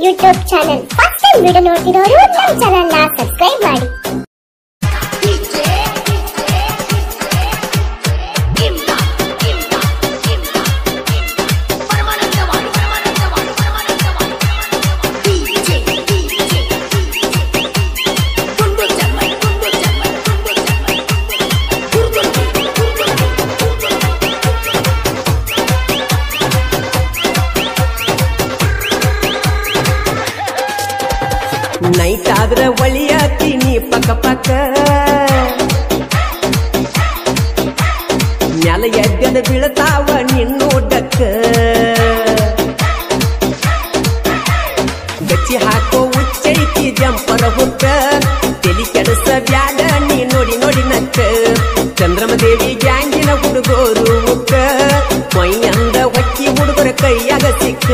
YouTube channel first time video ನೋಡ್ತಿರೋರು ನಮ್ಮ channel ನ ಸಬ್ಸ್ಕ್ರೈಬ್ ಮಾಡಿ ನೈಟ್ ಆದ್ರ ಒಳಿಯಾತೀನಿ ಪಕ್ಕ ಪಕ್ಕ ಮ್ಯಾಲ ಎದ್ದದ ಬೀಳ್ತಾವ ನಿನ್ನೋಡಕ್ಕ ಗಚ್ಚಿ ಹಾಕೋ ಉಚ್ಚೈತಿ ಜಂಪರ ಹುಕ್ಕ ತೆಲಿ ಕೆಡಸ ಬ್ಯಾಡ ನೀ ನೋಡಿ ನೋಡಿ ನಕ್ಕ ಚಂದ್ರಮ ದೇವಿ ಗ್ಯಾಂಗಿನ ಹುಡುಗೋರು ಉಕ್ಕ ಮೈಯಂದ ಒಕ್ಕಿ ಹುಡುಗರ ಕೈಯಾಗ ಸಿಕ್ಕ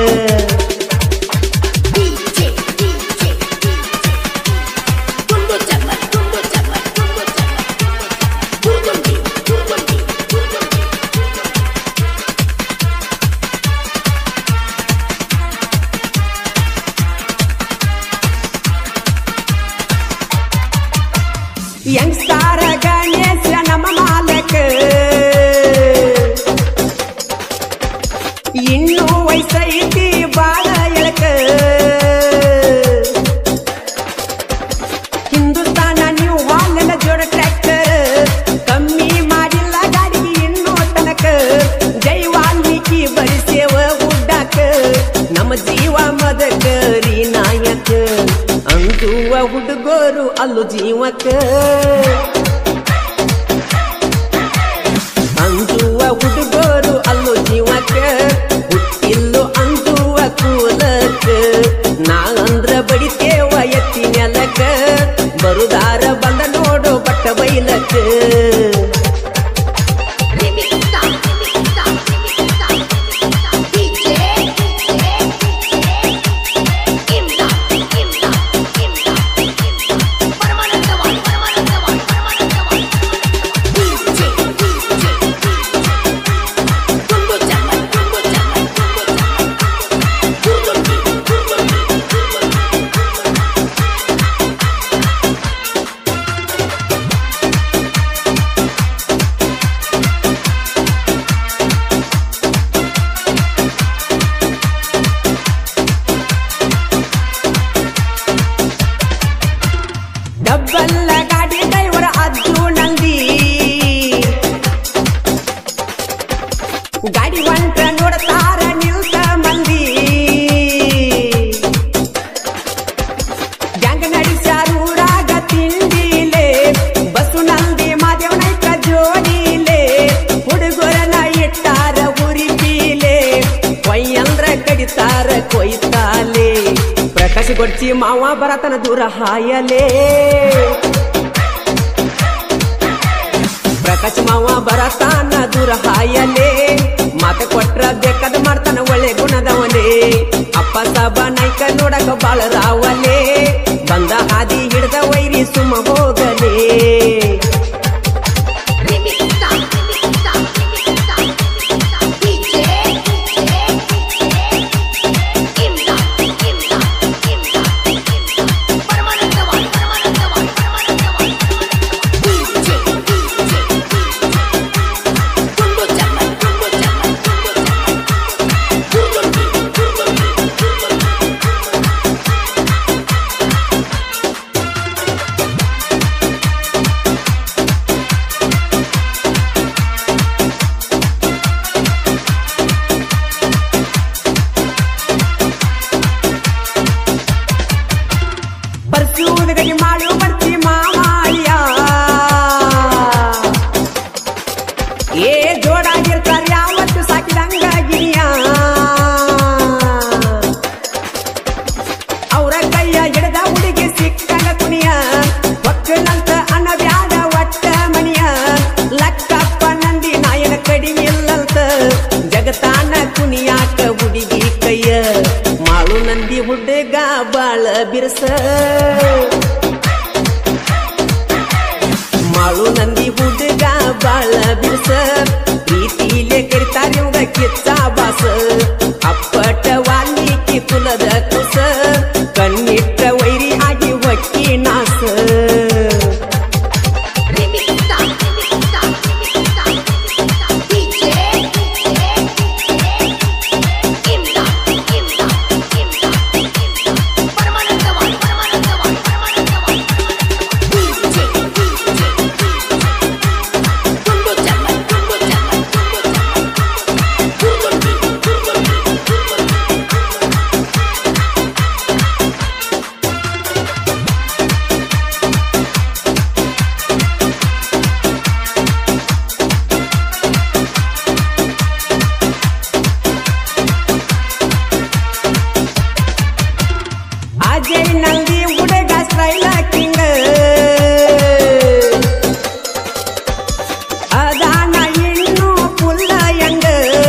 ಯಂಗ್ಸ್ಟಾರ ಗಣೇಶ ನಮ್ಮ ಮಾಲಕ ಇನ್ನೂ ವಯಸ್ಸೈತಿ ಬಾಳ ಎಳಕ ಹಿಂದೂಸ್ತಾನ ನೀವು ಹಾಲೆಲ್ಲ ಜೋಡ ಟ್ರ್ಯಾಕ್ಟರ್ ಕಮ್ಮಿ ಮಾಡಿಲ್ಲ ಗಾಡಿಗೆ ಇನ್ನೂ ತನಕ ಜೈ ವಾಲ್ಮೀಕಿ ಬರಿಸೇವ ಹುಡ್ಡಾಕ ನಮ್ಮ ಜೀವ ಮದಕರಿ ನಾಯಕ ಅಂತುವ ಹುಡುಗೋರು ಅಲ್ಲು ಜೀವಕ ಅಂಜುವ ಹುಡುಗೋರು ಅಲ್ಲು ಜೀವಕ ಹುಟ್ಟಿಲ್ಲು ಅಂಜುವ ಕೂಲಕ ನಾ ಅಂದ್ರ ಬಡಿತೇವ ಎತ್ತಿ ನೆಲಕ ಬರುದಾರ ಬಂದ ನೋಡು ಬಟ್ಟ ಬೈಲಕ ಡಬ್ಬಲ್ಲ ಗಾಡಿ ಡ್ರೈವರ್ ಅಜ್ಜು ನಂದಿ ಗಾಡಿ ಹೊಂಟ ನೋಡ್ತಾರ ನಿಲ್ತ ಮಂದಿ ಗ್ಯಾಂಗ್ ನಡೆಸ್ಯಾರೂರಾಗ ತಿಂಡಿಲೆ ಬಸ್ಸು ನಂದಿ ಮಾದೇವನೈಕ ಜೋಡಿಲೆ ಹುಡುಗರನ ಇಟ್ಟಾರ ಉರಿಪೀಲೆ ಕೊಯ್ಯಂದ್ರ ಕಡಿತಾರ ಕೊಯ್ತಾಲೆ ಪ್ರಕಾಶ್ ಗೊಡ್ಚಿ ಮಾವ ಬರತನ ದೂರ ಹಾಯಲೇ ಪ್ರಕಾಶ್ ಮಾವ ಬರತಾನ ದೂರ ಹಾಯಲೇ ಮಾತ ಕೊಟ್ರ ಬೇಕಾದ ಮಾಡ್ತಾನ ಒಳ್ಳೆ ಗುಣದವನೇ ಅಪ್ಪ ಸಾಬ ನಾಯ್ಕ ನೋಡಕ ಬಾಳ ರಾವಲೇ ಬಂದ ಹಾದಿ ಹಿಡ್ದ ವೈರಿ ಸುಮ್ಮ ಹೋಗಲೇ ಬರ್ಸೂದಗಡಿ ಮಾಡು ಬರ್ತಿ ಮಾಮಾಳಿಯ ಏ ಜೋಡಾಗಿರ್ತಾರ ಯಾವತ್ತು ಸಾಕಿದಂಗ ಗಿರಿಯ ಅವರ ಕೈಯ ಹಿಡ್ದ ಹುಡುಗಿ ಸಿಕ್ಕಂಗ ಕುಣಿಯ ಒಕ್ಕಲಂತ ಅನ್ನ ಬ್ಯಾಡ ಒಟ್ಟ ಮಣಿಯ ಲಕ್ಕಪ್ಪ ನಂದಿ ನಾಯನ ಕಡಿಮಿಲ್ಲಂತ ಜಗತಾನ ಕುಣಿಯಾಕ ಹುಡುಗಿ ಕೈಯ ಮಾಳು ನಂದಿ ಹುಡುಗ ಬಾಳ ಬಿರ್ಸ ಮಾಳು ನಂದಿ ಹುಡುಗ ಬಾಳ ಬಿರ್ಸ ಪ್ರೀತಿಲೆ ಕರಿತಾರೆ ಇವಾಗ ಕಿಚ್ಚ ಬಾಸ ಅಪ್ಪಟ ವಾಲ್ಮೀಕಿ ಕುಲದ ಕುಸ ಕಣ್ಣಿಟ್ಟ ವೈರಿ ಆಗಿ ಹೊಕ್ಕಿ ನಾಸ ಅಜಯ್ ನಂದಿ ಹುಡುಗ ಸ್ಟೈಲ ಕಿಂಗ ಅದಾನ ಇನ್ನು ಪುಲ್ಲ ಯಂಗ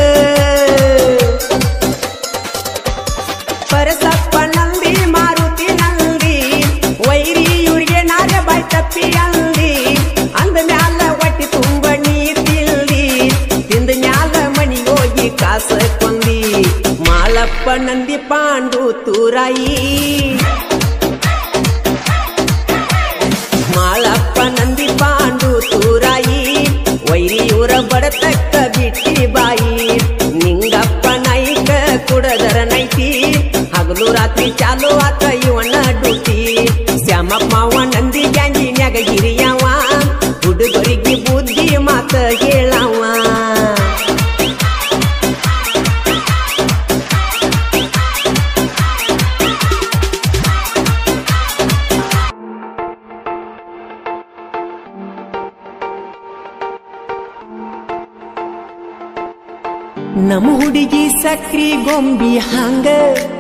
ಪರಸಪ್ಪ ನಂದಿ ಮಾರುತಿ ನಂದಿ ವೈರಿ ಇವ್ರಿಗೆ ನಾರ ಬಾಯ್ ತಪ್ಪಿ ಅಂದಿ ಅಂದ ಮ್ಯಾಲ ಹೊಟ್ಟಿ ತುಂಬ ನೀರ್ ತಿಲ್ದಿ ತಿಂದ ಮ್ಯಾಲ ಮನಿ ಹೋಗಿ ಕಾಸ ಕೊಂದಿ ಮಾಲಪ್ಪ ನಂದಿ ಪಾಂಡು ತೂರಾಯಿ ಮಾಳಪ್ಪ ನಂದಿ ಪಾಂಡು ತೂರಾಯಿ ವೈರಿಯೂರ ಬಡತಕ್ಕ ಬಿಟ್ಟಿ ಬಾಯಿ ನಿಂಗಪ್ಪ ನಾಯಿಕ ಕುಡದರ ನೈತಿ ಹಗಲು ರಾತ್ರಿ ಚಾಲು ಆತ ಇವಣ್ಣ ಡ್ಯೂಟಿ ಶ್ಯಾಮಪ್ಪ ಅವ ನಂದಿ ಗ್ಯಾಂಗಿನ್ಯಾಗ ಹಿರಿಯವ ಹುಡುಗರಿಗೆ ಬುದ್ಧಿ ಮಾತ ಹೇಳವ ನಮ್ಮ ಹುಡುಗಿ ಸಕ್ರಿ ಗೊಂಬಿ ಹಂಗ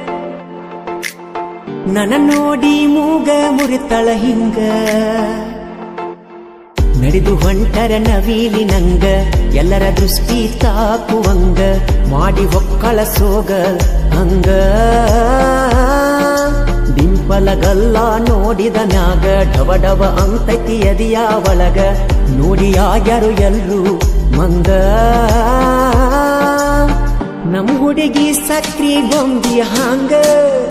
ನನ್ನ ನೋಡಿ ಮೂಗ ಮುರಿತಳ ಹಿಂಗ ನಡೆದು ಹೊಂಟರ ನವೀಲಿ ನಂಗ ಎಲ್ಲರ ದೃಷ್ಟಿ ತಾಕುವಂಗ ಮಾಡಿ ಹೊಕ್ಕಳ ಸೋಗ ಹಂಗ ಡಿಂಪಲಗಲ್ಲ ನೋಡಿದ ಮ್ಯಾಗ ಡವ ಡವ ಅಂತೈತಿ ಎದಿಯ ಒಳಗ ನೋಡಿ ಆಗ್ಯಾರು ಎಲ್ರು ಮಂಗ ನಮ್ ಹುಡುಗಿ ಸಕ್ರಿ ಗೊಂಬಿ ಹಂಗ